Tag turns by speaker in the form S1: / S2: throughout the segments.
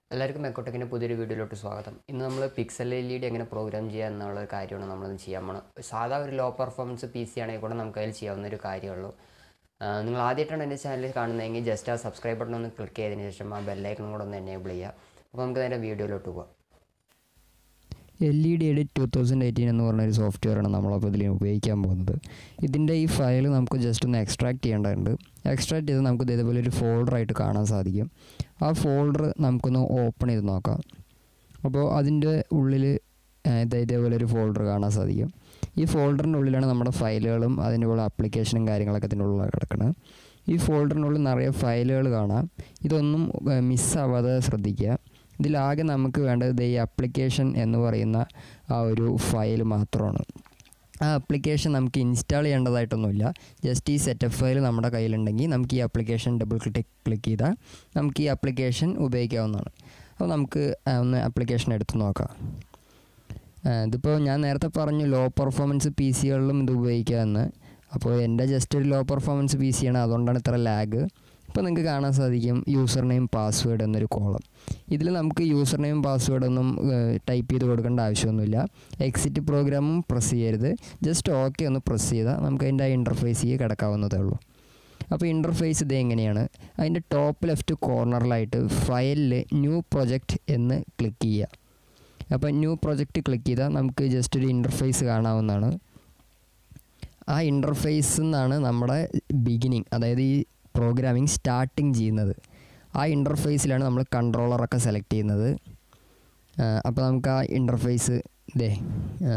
S1: എല്ലാവർക്കും മെക്കോടെക്കിൻ്റെ പുതിയൊരു വീഡിയോയിലോട്ട് സ്വാഗതം ഇന്ന് നമ്മൾ പിക്സൽ എൽ ഇ ഡി എങ്ങനെ പ്രോഗ്രാം ചെയ്യുക എന്നുള്ള ഒരു കാര്യമാണ് നമ്മളിന്ന് ചെയ്യാൻ പോണത് സാധാ ഒരു ലോ പെർഫോമൻസ് പി സി ആണെങ്കിൽ കൂടെ നമുക്ക് അതിൽ ചെയ്യാവുന്ന ഒരു കാര്യമുള്ളൂ ആ, നിങ്ങൾ ആദ്യമായിട്ടാണ് എൻ്റെ ചാനൽ കാണുന്നതെങ്കിൽ ജസ്റ്റ് ആ സബ്സ്ക്രൈബ് ബട്ടൺ ഒന്ന് ക്ലിക്ക് ചെയ്തതിന് ശേഷം ആ ബെല്ലൈക്കണും കൂടെ ഒന്ന് എനേബിൾ ചെയ്യുക അപ്പോൾ നമുക്ക് നേരെ വീഡിയോയിലോട്ട് പോകാം
S2: L E D edit two thousand eighteen എന്ന് പറഞ്ഞൊരു സോഫ്റ്റ്വെയറാണ് നമ്മളപ്പോൾ ഇതിൽ ഉപയോഗിക്കാൻ പോകുന്നത് ഇതിൻ്റെ ഈ ഫയൽ നമുക്ക് ജസ്റ്റ് ഒന്ന് എക്സ്ട്രാക്ട് ചെയ്യേണ്ടതുണ്ട് എക്സ്ട്രാക്ട് ചെയ്ത് നമുക്ക് ഇത് ഇതേപോലെ ഒരു ഫോൾഡറായിട്ട് കാണാൻ സാധിക്കും ആ ഫോൾഡർ നമുക്കൊന്ന് ഓപ്പൺ ചെയ്ത് നോക്കാം അപ്പോൾ അതിൻ്റെ ഉള്ളിൽ ഇത് ഇതേപോലെ ഒരു ഫോൾഡർ കാണാൻ സാധിക്കും ഈ ഫോൾഡറിൻ്റെ ഉള്ളിലാണ് നമ്മുടെ ഫയലുകളും അതിൻ്റെ ഉള്ള ആപ്ലിക്കേഷനും കാര്യങ്ങളൊക്കെ ഇതിൻ്റെ ഉള്ളിൽ കിടക്കുന്നത് ഈ ഫോൾഡറിനുള്ളിൽ നിറയെ ഫയലുകൾ കാണാം ഇതൊന്നും മിസ്സാവാതെ ശ്രദ്ധിക്കുക ഇതിലാകെ നമുക്ക് വേണ്ടത് ദേ ഈ ആപ്ലിക്കേഷൻ എന്ന് പറയുന്ന ആ ഒരു ഫയൽ മാത്രമാണ് ആ ആപ്ലിക്കേഷൻ നമുക്ക് ഇൻസ്റ്റാൾ ചെയ്യേണ്ടതായിട്ടൊന്നുമില്ല ജസ്റ്റ് ഈ സെറ്റപ്പ് ഫയൽ നമ്മുടെ കയ്യിലുണ്ടെങ്കിൽ നമുക്ക് ഈ ആപ്ലിക്കേഷൻ ഡബിൾ ക്ലിക്ക് ക്ലിക്ക് ചെയ്താൽ നമുക്ക് ഈ ആപ്ലിക്കേഷൻ ഉപയോഗിക്കാവുന്നതാണ് അപ്പോൾ നമുക്ക് ആ, ഒന്ന് ആപ്ലിക്കേഷൻ എടുത്ത് നോക്കാം ആ, ഇതിപ്പോൾ ഞാൻ നേരത്തെ പറഞ്ഞു ലോ പെർഫോമൻസ് പി സികളിലും ഇത് ഉപയോഗിക്കാമെന്ന് അപ്പോൾ എൻ്റെ ജസ്റ്റ് ഒരു ലോ പെർഫോമൻസ് പി സി ആണ് അതുകൊണ്ടാണ് ഇത്ര ലാഗ് ഇപ്പോൾ നിങ്ങൾക്ക് കാണാൻ സാധിക്കും യൂസർ നെയിം പാസ്വേഡ് എന്നൊരു കോളം ഇതിൽ നമുക്ക് യൂസർ നെയിം പാസ്വേഡ് ഒന്നും ടൈപ്പ് ചെയ്ത് കൊടുക്കേണ്ട ആവശ്യമൊന്നുമില്ല എക്സിറ്റ് പ്രോഗ്രാമും പ്രസ് ചെയ്യരുത് ജസ്റ്റ് ഓക്കെ ഒന്ന് പ്രസ് ചെയ്താൽ നമുക്ക് അതിൻ്റെ ആ ഇൻ്റർഫേസിലേക്ക് കിടക്കാവുന്നതേ ഉള്ളൂ അപ്പോൾ ഇൻ്റർഫേസ് ഇത് എങ്ങനെയാണ് അതിൻ്റെ ടോപ്പ് ലെഫ്റ്റ് കോർണറിലായിട്ട് ഫയലിൽ ന്യൂ പ്രൊജക്റ്റ് എന്ന് ക്ലിക്ക് ചെയ്യുക അപ്പോൾ ന്യൂ പ്രൊജക്റ്റ് ക്ലിക്ക് ചെയ്താൽ നമുക്ക് ജസ്റ്റ് ഒരു ഇൻ്റർഫേസ് കാണാവുന്നതാണ് ആ ഇൻ്റർഫേസ് നിന്നാണ് നമ്മുടെ ബിഗിനിങ് അതായത് ഈ പ്രോഗ്രാമിംഗ് സ്റ്റാർട്ടിങ് ചെയ്യുന്നത് ആ ഇൻ്റർഫേസിലാണ് നമ്മൾ കൺട്രോളറൊക്കെ സെലക്ട് ചെയ്യുന്നത് അപ്പോൾ നമുക്ക് ആ ഇൻ്റർഫേസ് ഇതേ ആ,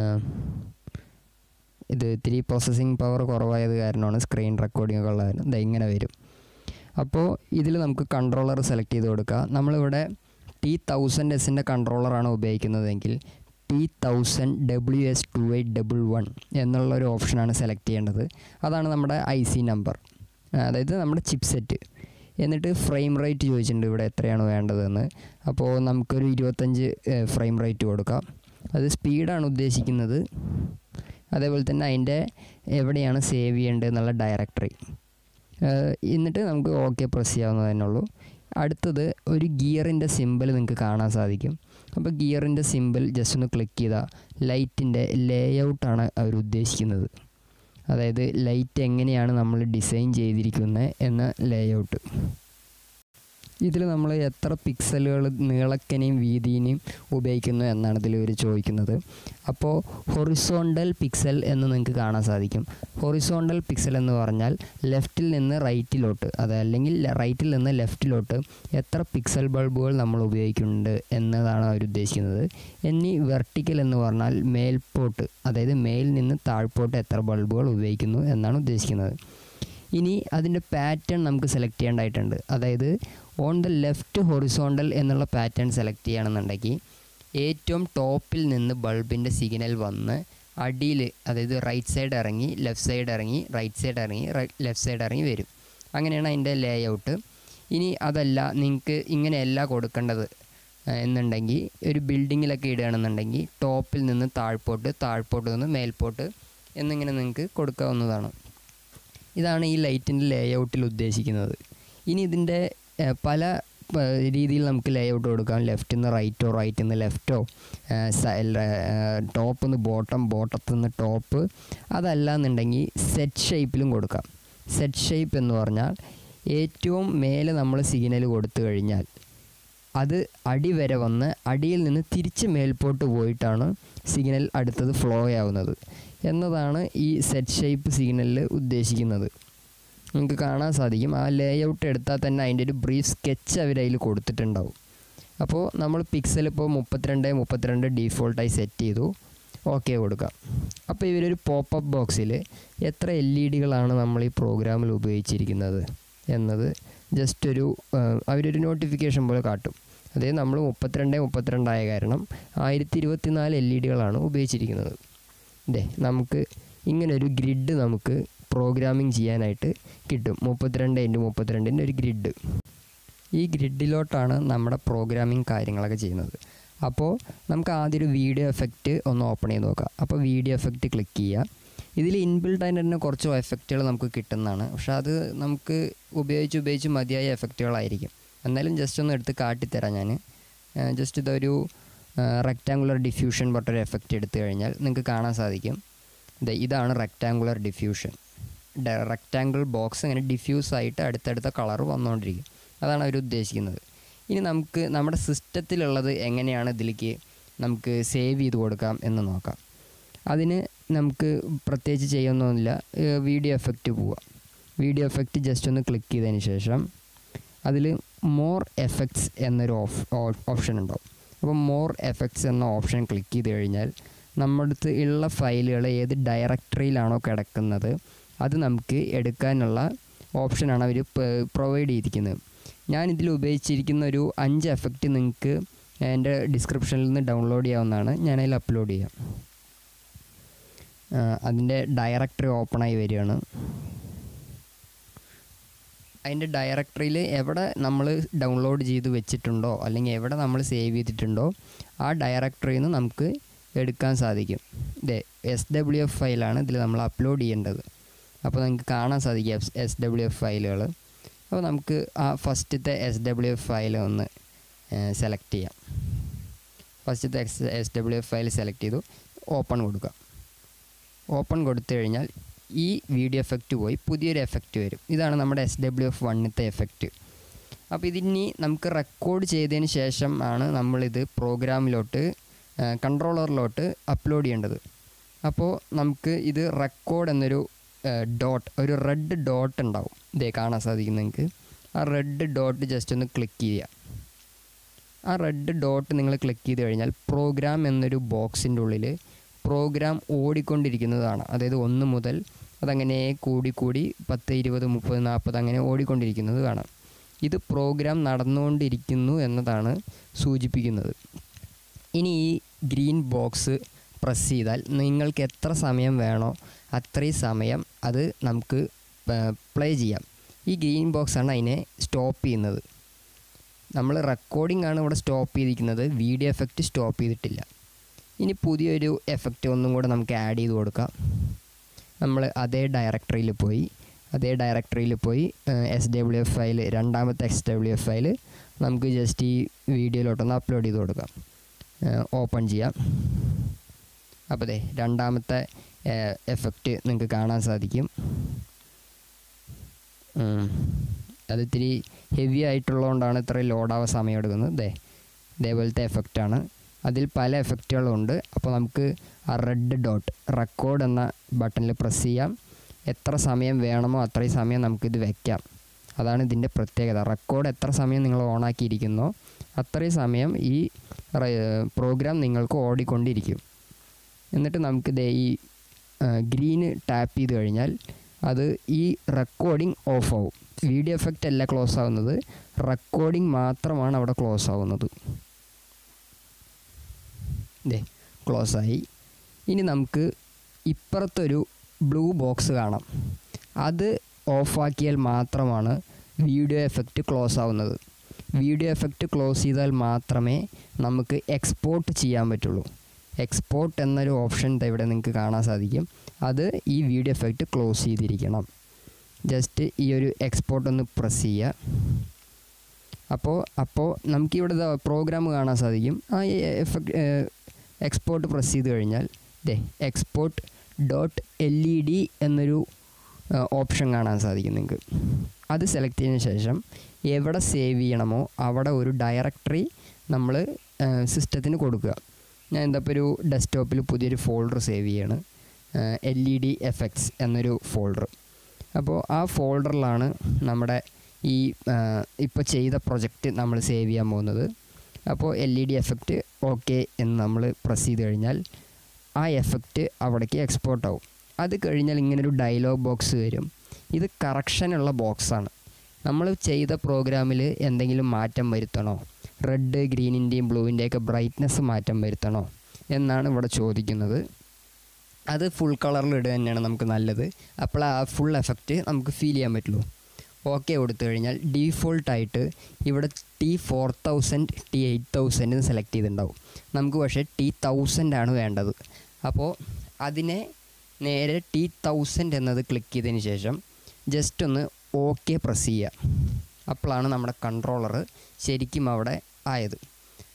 S2: ഇത് ഇത്തിരി പ്രോസസ്സിങ് പവർ കുറവായത് കാരണമാണ് സ്ക്രീൻ റെക്കോർഡിംഗ് ഒക്കെ ഉള്ളത് ഇതാ ഇങ്ങനെ വരും അപ്പോൾ ഇതിൽ നമുക്ക് കൺട്രോളർ സെലക്ട് ചെയ്ത് കൊടുക്കുക നമ്മളിവിടെ ടി തൗസൻഡ് എസിൻ്റെ കൺട്രോളറാണ് ഉപയോഗിക്കുന്നതെങ്കിൽ T thousand W S two eight double one എന്നുള്ള ഒരു ഓപ്ഷനാണ് സെലക്ട് ചെയ്യേണ്ടത് അതാണ് നമ്മുടെ ഐ സി നമ്പർ അതായത് നമ്മുടെ ചിപ്പ് സെറ്റ് എന്നിട്ട് ഫ്രെയിം റേറ്റ് ചോദിച്ചിട്ടുണ്ട് ഇവിടെ എത്രയാണ് വേണ്ടതെന്ന് അപ്പോൾ നമുക്കൊരു ഇരുപത്തഞ്ച് ഫ്രെയിം റേറ്റ് കൊടുക്കാം അത് സ്പീഡാണ് ഉദ്ദേശിക്കുന്നത് അതേപോലെ തന്നെ അതിൻ്റെ എവിടെയാണ് സേവ് ചെയ്യേണ്ടത് എന്നുള്ള ഡയറക്ടറി എന്നിട്ട് നമുക്ക് ഓക്കെ പ്രസ് ചെയ്യാവുന്നതന്നെ ഉള്ളൂ അടുത്തത് ഒരു ഗിയറിൻ്റെ സിമ്പിൾ നിങ്ങൾക്ക് കാണാൻ സാധിക്കും അപ്പോൾ ഗിയറിൻ്റെ സിമ്പിൾ ജസ്റ്റ് ഒന്ന് ക്ലിക്ക് ചെയ്താൽ ലൈറ്റിൻ്റെ ലേ ഔട്ടാണ് അവർ ഉദ്ദേശിക്കുന്നത് അതായത് ലൈറ്റ് എങ്ങനെയാണ് നമ്മൾ ഡിസൈൻ ചെയ്തിരിക്കുന്നത് എന്ന ലേ ഔട്ട് ഇതിൽ നമ്മൾ എത്ര പിക്സലുകൾ നീളക്കനെയും വീതിനെയും ഉപയോഗിക്കുന്നു എന്നാണ് ഇതിൽ ഇവർ ചോദിക്കുന്നത് അപ്പോൾ ഹൊറിസോണ്ടൽ പിക്സൽ എന്ന് നിങ്ങൾക്ക് കാണാൻ സാധിക്കും ഹൊറിസോണ്ടൽ പിക്സൽ എന്ന് പറഞ്ഞാൽ ലെഫ്റ്റിൽ നിന്ന് റൈറ്റിലോട്ട് അതല്ലെങ്കിൽ റൈറ്റിൽ നിന്ന് ലെഫ്റ്റിലോട്ട് എത്ര പിക്സൽ ബൾബുകൾ നമ്മൾ ഉപയോഗിക്കുന്നുണ്ട് എന്നതാണ് അവർ ഉദ്ദേശിക്കുന്നത് ഇനി വെർട്ടിക്കൽ എന്ന് പറഞ്ഞാൽ മേൽപോട്ട് അതായത് മേൽ നിന്ന് താഴ്പോട്ട് എത്ര ബൾബുകൾ ഉപയോഗിക്കുന്നു എന്നാണ് ഉദ്ദേശിക്കുന്നത് ഇനി അതിൻ്റെ പാറ്റേൺ നമുക്ക് സെലക്ട് ചെയ്യേണ്ടതായിട്ടുണ്ട് അതായത് ഓൺ ദ ലെഫ്റ്റ് ഹൊറിസോണ്ടൽ എന്നുള്ള പാറ്റേൺ സെലക്ട് ചെയ്യുകയാണെന്നുണ്ടെങ്കിൽ ഏറ്റവും ടോപ്പിൽ നിന്ന് ബൾബിൻ്റെ സിഗ്നൽ വന്ന് അടിയിൽ അതായത് റൈറ്റ് സൈഡ് ഇറങ്ങി ലെഫ്റ്റ് സൈഡ് ഇറങ്ങി റൈറ്റ് സൈഡ് ഇറങ്ങി ലെഫ്റ്റ് സൈഡ് ഇറങ്ങി വരും അങ്ങനെയാണ് അതിൻ്റെ ലേ ഔട്ട് ഇനി അതല്ല നിങ്ങൾക്ക് ഇങ്ങനെയല്ല കൊടുക്കേണ്ടത് ഏഹ് എന്നുണ്ടെങ്കിൽ ഒരു ബിൽഡിങ്ങിലൊക്കെ ഇടുകയാണെന്നുണ്ടെങ്കിൽ ടോപ്പിൽ നിന്ന് താഴ്പോട്ട് താഴ്പോട്ട് നിന്ന് മേൽപോട്ട് എന്നിങ്ങനെ നിങ്ങൾക്ക് കൊടുക്കാവുന്നതാണ് ഇതാണ് ഈ ലൈറ്റിൻ്റെ ലേ ഔട്ടിൽ ഉദ്ദേശിക്കുന്നത് ഇനി ഇതിൻ്റെ ഏഹ്, പല പ- രീതിയിൽ നമുക്ക് ലേ ഔട്ട് കൊടുക്കാം ലെഫ്റ്റിൽ നിന്ന് റൈറ്റോ റൈറ്റിൽ നിന്ന് ലെഫ്റ്റോ ടോപ്പ് നിന്ന് ബോട്ടം ബോട്ടത്തിൽ നിന്ന് ടോപ്പ് അതല്ല എന്നുണ്ടെങ്കിൽ സെറ്റ് ഷേപ്പിലും കൊടുക്കാം സെറ്റ് ഷേപ്പ് എന്ന് പറഞ്ഞാൽ ഏറ്റവും മേലെ നമ്മൾ സിഗ്നൽ കൊടുത്തു കഴിഞ്ഞാൽ അത് അടി വരെ വന്ന് അടിയിൽ നിന്ന് തിരിച്ച് മേൽപോട്ട് പോയിട്ടാണ് സിഗ്നൽ അടുത്തത് ഫ്ലോ ആവുന്നത് എന്നതാണ് ഈ സെറ്റ് ഷേപ്പ് സിഗ്നലിൽ ഉദ്ദേശിക്കുന്നത് നമുക്ക് കാണാൻ സാധിക്കും ആ ലേ ഔട്ട് എടുത്താൽ തന്നെ അതിൻ്റെ ഒരു ബ്രീഫ് സ്കെച്ച് അവർ അതിൽ കൊടുത്തിട്ടുണ്ടാവും അപ്പോൾ നമ്മൾ പിക്സൽ ഇപ്പോൾ മുപ്പത്തിരണ്ട് മുപ്പത്തിരണ്ട് ഡീഫോൾട്ടായി സെറ്റ് ചെയ്തു ഓക്കെ കൊടുക്കാം അപ്പോൾ ഇവരൊരു പോപ്പപ്പ് ബോക്സിൽ എത്ര എൽ ഇ ഡികളാണ് നമ്മൾ ഈ പ്രോഗ്രാമിൽ ഉപയോഗിച്ചിരിക്കുന്നത് എന്നത് ജസ്റ്റ് ഒരു ആ, അവരൊരു നോട്ടിഫിക്കേഷൻ പോലെ കാട്ടും അതായത് നമ്മൾ മുപ്പത്തിരണ്ട് മുപ്പത്തിരണ്ടായ കാരണം ആയിരത്തി ഇരുപത്തിനാല് എൽ ഇ ഡികളാണ് ഉപയോഗിച്ചിരിക്കുന്നത് ഇതേ നമുക്ക് ഇങ്ങനെ ഒരു ഗ്രിഡ് നമുക്ക് പ്രോഗ്രാമിംഗ് ചെയ്യാനായിട്ട് കിട്ടും മുപ്പത്തിരണ്ട് ഇൻറ്റു മുപ്പത്തിരണ്ടിൻ്റെ ഒരു ഗ്രിഡ് ഈ ഗ്രിഡിലോട്ടാണ് നമ്മുടെ പ്രോഗ്രാമിംഗ് കാര്യങ്ങളൊക്കെ ചെയ്യുന്നത് അപ്പോൾ നമുക്ക് ആദ്യം ഒരു വീഡിയോ എഫക്റ്റ് ഒന്ന് ഓപ്പൺ ചെയ്ത് നോക്കാം അപ്പോൾ വീഡിയോ എഫക്റ്റ് ക്ലിക്ക് ചെയ്യുക ഇതിൽ ഇൻബിൽഡ് ആയിട്ട് തന്നെ കുറച്ച് എഫക്റ്റുകൾ നമുക്ക് കിട്ടുന്നതാണ് പക്ഷെ അത് നമുക്ക് ഉപയോഗിച്ച് ഉപയോഗിച്ച് മതിയായ എഫക്റ്റുകളായിരിക്കും എന്നാലും ജസ്റ്റ് ഒന്ന് എടുത്ത് കാട്ടിത്തരാം ഞാൻ ജസ്റ്റ് ഇതൊരു റെക്റ്റാങ്കുലർ ഡിഫ്യൂഷൻ പറഞ്ഞൊരു എഫക്റ്റ് എടുത്തു കഴിഞ്ഞാൽ നിങ്ങൾക്ക് കാണാൻ സാധിക്കും ദേ ഇതാണ് റെക്റ്റാങ്കുലർ ഡിഫ്യൂഷൻ റെക്റ്റാങ്കിൾ ബോക്സ് ഇങ്ങനെ ഡിഫ്യൂസ് ആയിട്ട് അടുത്തടുത്ത കളർ വന്നുകൊണ്ടിരിക്കും അതാണ് അവർ ഉദ്ദേശിക്കുന്നത് ഇനി നമുക്ക് നമ്മുടെ സിസ്റ്റത്തിലുള്ളത് എങ്ങനെയാണ് ഇതിലേക്ക് നമുക്ക് സേവ് ചെയ്ത് കൊടുക്കാം എന്ന് നോക്കാം അതിന് നമുക്ക് പ്രത്യേകിച്ച് ചെയ്യൊന്നുമില്ല വീഡിയോ എഫക്റ്റ് പോവാം വീഡിയോ എഫക്റ്റ് ജസ്റ്റ് ഒന്ന് ക്ലിക്ക് ചെയ്തതിന് ശേഷം അതിൽ മോർ എഫക്ട്സ് എന്നൊരു ഓഫ് ഓപ്ഷൻ ഉണ്ടാവും അപ്പോൾ മോർ എഫക്ട്സ് എന്ന ഓപ്ഷൻ ക്ലിക്ക് ചെയ്ത് കഴിഞ്ഞാൽ നമ്മുടെ അടുത്ത് ഉള്ള ഫയലുകൾ ഏത് ഡയറക്ടറിയിലാണോ കിടക്കുന്നത് അത് നമുക്ക് എടുക്കാനുള്ള ഓപ്ഷനാണ് അവർ പ്രൊവൈഡ് ചെയ്തിരിക്കുന്നത് ഞാൻ ഇതിൽ ഉപയോഗിച്ചിരിക്കുന്ന ഒരു അഞ്ച് എഫക്റ്റ് നിങ്ങൾക്ക് എൻ്റെ ഡിസ്ക്രിപ്ഷനിൽ നിന്ന് ഡൗൺലോഡ് ചെയ്യാവുന്നതാണ് ഞാനതിൽ അപ്ലോഡ് ചെയ്യാം അതിൻ്റെ ഡയറക്ടറി ഓപ്പണായി വരികയാണ് അതിൻ്റെ ഡയറക്ടറിയിൽ എവിടെ നമ്മൾ ഡൗൺലോഡ് ചെയ്ത് വെച്ചിട്ടുണ്ടോ അല്ലെങ്കിൽ എവിടെ നമ്മൾ സേവ് ചെയ്തിട്ടുണ്ടോ ആ ഡയറക്ടറിയിൽ നിന്ന് നമുക്ക് എടുക്കാൻ സാധിക്കും ഇതേ എസ് ഡബ്ല്യു എഫ് ഫയലാണ് ഇതിൽ നമ്മൾ അപ്ലോഡ് ചെയ്യേണ്ടത് അപ്പോൾ നിങ്ങൾക്ക് കാണാൻ സാധിക്കും എസ് ഡബ്ല്യു എഫ് ഫയലുകൾ അപ്പോൾ നമുക്ക് ആ ഫസ്റ്റത്തെ എസ് ഡബ്ല്യു എഫ് ഫയൽ ഒന്ന് സെലക്ട് ചെയ്യാം ഫസ്റ്റത്തെ X S W F file select ചെയ്തു ഓപ്പൺ കൊടുക്കുക ഓപ്പൺ കൊടുത്തു കഴിഞ്ഞാൽ ഈ വീഡിയോ എഫക്റ്റ് പോയി പുതിയൊരു എഫക്റ്റ് വരും ഇതാണ് നമ്മുടെ എസ് ഡബ്ല്യു എഫ് വണ്ണത്തെ എഫക്റ്റ് അപ്പോൾ ഇതിനി നമുക്ക് റെക്കോർഡ് ചെയ്തതിന് ശേഷം ആണ് നമ്മളിത് പ്രോഗ്രാമിലോട്ട് കൺട്രോളറിലോട്ട് അപ്ലോഡ് ചെയ്യേണ്ടത് അപ്പോൾ നമുക്ക് ഇത് റെക്കോർഡ് എന്നൊരു ഡോട്ട് ഒരു റെഡ് ഡോട്ട് ഉണ്ടാവും ഇതേ കാണാൻ സാധിക്കും നിങ്ങൾക്ക് ആ റെഡ് ഡോട്ട് ജസ്റ്റ് ഒന്ന് ക്ലിക്ക് ചെയ്യുക ആ റെഡ് ഡോട്ട് നിങ്ങൾ ക്ലിക്ക് ചെയ്ത് കഴിഞ്ഞാൽ പ്രോഗ്രാം എന്നൊരു ബോക്സിൻ്റെ ഉള്ളിൽ പ്രോഗ്രാം ഓടിക്കൊണ്ടിരിക്കുന്നതാണ് അതായത് ഒന്ന് മുതൽ അതങ്ങനെ കൂടി കൂടി പത്ത് ഇരുപത് മുപ്പത് നാൽപ്പത് അങ്ങനെ ഓടിക്കൊണ്ടിരിക്കുന്നത് കാണാം ഇത് പ്രോഗ്രാം നടന്നുകൊണ്ടിരിക്കുന്നു എന്നതാണ് സൂചിപ്പിക്കുന്നത് ഇനി ഈ ഗ്രീൻ ബോക്സ് പ്രസ് ചെയ്താൽ നിങ്ങൾക്ക് എത്ര സമയം വേണോ അത്രയും സമയം അത് നമുക്ക് പ്ലേ ചെയ്യാം ഈ ഗ്രീൻ ബോക്സാണ് അതിനെ സ്റ്റോപ്പ് ചെയ്യുന്നത് നമ്മൾ റെക്കോർഡിംഗ് ആണ് ഇവിടെ സ്റ്റോപ്പ് ചെയ്തിരിക്കുന്നത് വീഡിയോ എഫക്റ്റ് സ്റ്റോപ്പ് ചെയ്തിട്ടില്ല ഇനി പുതിയൊരു എഫക്റ്റ് ഒന്നും കൂടെ നമുക്ക് ആഡ് ചെയ്ത് കൊടുക്കാം നമ്മൾ അതേ ഡയറക്ടറിയിൽ പോയി അതേ ഡയറക്ടറിയിൽ പോയി എസ് ഡബ്ല്യു എഫ് ഫയൽ രണ്ടാമത്തെ എക്സ് ഡബ്ല്യു എഫ് ഫയൽ നമുക്ക് ജസ്റ്റ് ഈ വീഡിയോയിലോട്ടൊന്ന് അപ്ലോഡ് ചെയ്ത് കൊടുക്കാം ഓപ്പൺ ചെയ്യാം അപ്പോൾ അതെ രണ്ടാമത്തെ എഫക്റ്റ് നിങ്ങൾക്ക് കാണാൻ സാധിക്കും അത് ഇത്തിരി ഹെവി ആയിട്ടുള്ളതുകൊണ്ടാണ് ഇത്രയും ലോഡാവാൻ സമയം എടുക്കുന്നത് ദേ ഇതേപോലത്തെ എഫക്റ്റാണ് അതിൽ പല എഫക്റ്റുകളും ഉണ്ട് അപ്പോൾ നമുക്ക് ആ റെഡ് ഡോട്ട് റെക്കോർഡ് എന്ന ബട്ടണിൽ പ്രസ് ചെയ്യാം എത്ര സമയം വേണമോ അത്രയും സമയം നമുക്കിത് വെക്കാം അതാണ് ഇതിൻ്റെ പ്രത്യേകത റെക്കോർഡ് എത്ര സമയം നിങ്ങൾ ഓണാക്കിയിരിക്കുന്നോ അത്രയും സമയം ഈ പ്രോഗ്രാം നിങ്ങൾക്ക് ഓടിക്കൊണ്ടിരിക്കും എന്നിട്ട് നമുക്ക് ദേ ഈ ഗ്രീന് ടാപ്പ് ചെയ്ത് കഴിഞ്ഞാൽ അത് ഈ റെക്കോർഡിംഗ് ഓഫ് ആവും വീഡിയോ എഫക്റ്റ് അല്ല ക്ലോസ് ആവുന്നത് റെക്കോർഡിംഗ് മാത്രമാണ് അവിടെ ക്ലോസ് ആവുന്നത് ദേ ക്ലോസ് ആയി ഇനി നമുക്ക് ഇപ്പുറത്തൊരു ബ്ലൂ ബോക്സ് കാണാം അത് ഓഫാക്കിയാൽ മാത്രമാണ് വീഡിയോ എഫക്റ്റ് ക്ലോസ് ആവുന്നത് വീഡിയോ എഫക്റ്റ് ക്ലോസ് ചെയ്താൽ മാത്രമേ നമുക്ക് എക്സ്പോർട്ട് ചെയ്യാൻ പറ്റുള്ളൂ എക്സ്പോർട്ട് എന്നൊരു ഓപ്ഷൻ ഇവിടെ നിങ്ങൾക്ക് കാണാൻ സാധിക്കും അത് ഈ വീഡിയോ എഫക്റ്റ് ക്ലോസ് ചെയ്തിരിക്കണം ജസ്റ്റ് ഈ ഒരു എക്സ്പോർട്ട് ഒന്ന് പ്രസ് ചെയ്യുക അപ്പോൾ അപ്പോൾ നമുക്കിവിടെ പ്രോഗ്രാം കാണാൻ സാധിക്കും ആ എഫക്റ്റ് എക്സ്പോർട്ട് പ്രസ് ചെയ്ത് കഴിഞ്ഞാൽ ദേ export dot L E D എന്നൊരു ഓപ്ഷൻ കാണാൻ സാധിക്കും നിങ്ങൾക്ക് അത് സെലക്ട് ചെയ്തതിന് ശേഷം എവിടെ സേവ് ചെയ്യണമോ അവിടെ ഒരു ഡയറക്ടറി നമ്മൾ സിസ്റ്റത്തിന് കൊടുക്കുക ഞാൻ എന്താ ഇപ്പോൾ ഒരു ഡെസ്ക്ടോപ്പിൽ പുതിയൊരു ഫോൾഡർ സേവ് ചെയ്യാണ് എൽ ഇ ഡി എഫക്ട്സ് എന്നൊരു ഫോൾഡർ അപ്പോൾ ആ ഫോൾഡറിലാണ് നമ്മുടെ ഈ ഇപ്പോൾ ചെയ്ത പ്രൊജക്റ്റ് നമ്മൾ സേവ് ചെയ്യാൻ പോകുന്നത് അപ്പോൾ L E D effect okay എന്ന് നമ്മൾ പ്രസ് ചെയ്ത് കഴിഞ്ഞാൽ ആ എഫക്റ്റ് അവിടേക്ക് എക്സ്പോർട്ട് ആവും അത് കഴിഞ്ഞാൽ ഇങ്ങനൊരു ഡയലോഗ് ബോക്സ് വരും ഇത് കറക്ഷനുള്ള ബോക്സാണ് നമ്മൾ ചെയ്ത പ്രോഗ്രാമിൽ എന്തെങ്കിലും മാറ്റം വരുത്തണോ റെഡ് ഗ്രീനിൻ്റെയും ബ്ലൂവിൻ്റെയൊക്കെ ബ്രൈറ്റ്നസ് മാറ്റം വരുത്തണോ എന്നാണ് ഇവിടെ ചോദിക്കുന്നത് അത് ഫുൾ കളറിൽ ഇടുക തന്നെയാണ് നമുക്ക് നല്ലത് അപ്പോൾ ആ ഫുൾ എഫക്റ്റ് നമുക്ക് ഫീൽ ചെയ്യാൻ പറ്റുള്ളൂ ഓക്കെ കൊടുത്തു കഴിഞ്ഞാൽ ഡീഫോൾട്ടായിട്ട് ഇവിടെ T four thousand T eight thousand select ചെയ്തിട്ടുണ്ടാവും നമുക്ക് പക്ഷേ ടി തൗസൻഡ് ആണ് വേണ്ടത് അപ്പോൾ അതിനെ നേരെ ടി തൗസൻഡ് എന്നത് ക്ലിക്ക് ചെയ്തതിന് ശേഷം ജസ്റ്റ് ഒന്ന് ഓക്കെ പ്രസ് ചെയ്യുക അപ്പോഴാണ് നമ്മുടെ കൺട്രോളർ ശരിക്കും അവിടെ ആയത്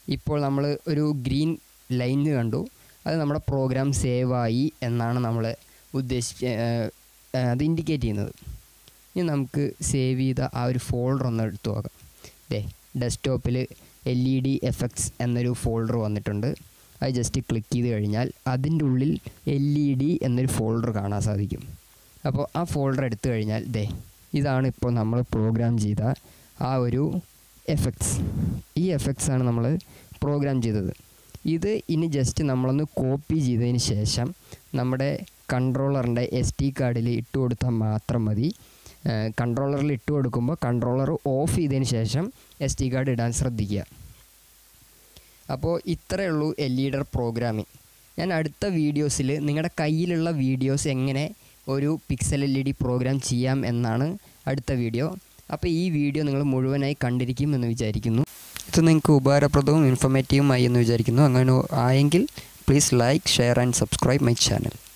S2: ഇപ്പോൾ നമ്മൾ ഒരു ഗ്രീൻ ലൈൻ കണ്ടു അത് നമ്മുടെ പ്രോഗ്രാം സേവ് ആയി എന്നാണ് നമ്മൾ ഉദ്ദേശിച്ച ഏഹ്, ഏഹ്, അത് ഇൻഡിക്കേറ്റ് ചെയ്യുന്നത് ഇനി നമുക്ക് സേവ് ചെയ്ത ആ ഒരു ഫോൾഡർ ഒന്ന് എടുത്തു നോക്കാം ദേ ഡെസ്ക്ടോപ്പിൽ എൽ ഇ ഡി എഫക്ട്സ് എന്നൊരു ഫോൾഡർ വന്നിട്ടുണ്ട് അത് ജസ്റ്റ് ക്ലിക്ക് ചെയ്ത് കഴിഞ്ഞാൽ അതിൻ്റെ ഉള്ളിൽ എൽ ഇ ഡി എന്നൊരു ഫോൾഡർ കാണാൻ സാധിക്കും അപ്പോൾ ആ ഫോൾഡർ എടുത്തു കഴിഞ്ഞാൽ ദേ ഇതാണ് ഇപ്പോൾ നമ്മൾ പ്രോഗ്രാം ചെയ്ത ആ ഒരു എഫക്ട്സ് ഈ എഫക്ട്സ് ആണ് നമ്മൾ പ്രോഗ്രാം ചെയ്തത് ഇത് ഇനി ജസ്റ്റ് നമ്മളൊന്ന് കോപ്പി ചെയ്തതിന് ശേഷം നമ്മുടെ കൺട്രോളറിൻ്റെ എസ് ടി കാർഡിൽ ഇട്ട് കൊടുത്താൽ മാത്രം മതി കൺട്രോളറിൽ ഇട്ട് കൊടുക്കുമ്പോൾ കൺട്രോളർ ഓഫ് ചെയ്തതിന് ശേഷം എസ് ടി കാർഡ് ഇടാൻ ശ്രദ്ധിക്കുക അപ്പോൾ ഇത്രയേ ഉള്ളൂ എൽ ഇ ഡർ പ്രോഗ്രാമിംഗ് ഞാൻ അടുത്ത വീഡിയോസിൽ നിങ്ങളുടെ കയ്യിലുള്ള വീഡിയോസ് എങ്ങനെ ഒരു pixel L E D program ചെയ്യാം എന്നാണ് അടുത്ത വീഡിയോ അപ്പോൾ ഈ വീഡിയോ നിങ്ങൾ മുഴുവനായി കണ്ടിരിക്കും എന്ന് വിചാരിക്കുന്നു ഇത് നിങ്ങൾക്ക് ഉപകാരപ്രദവും ഇൻഫോർമേറ്റീവുമായി എന്ന് വിചാരിക്കുന്നു അങ്ങനെ ആയെങ്കിൽ please like share and subscribe my channel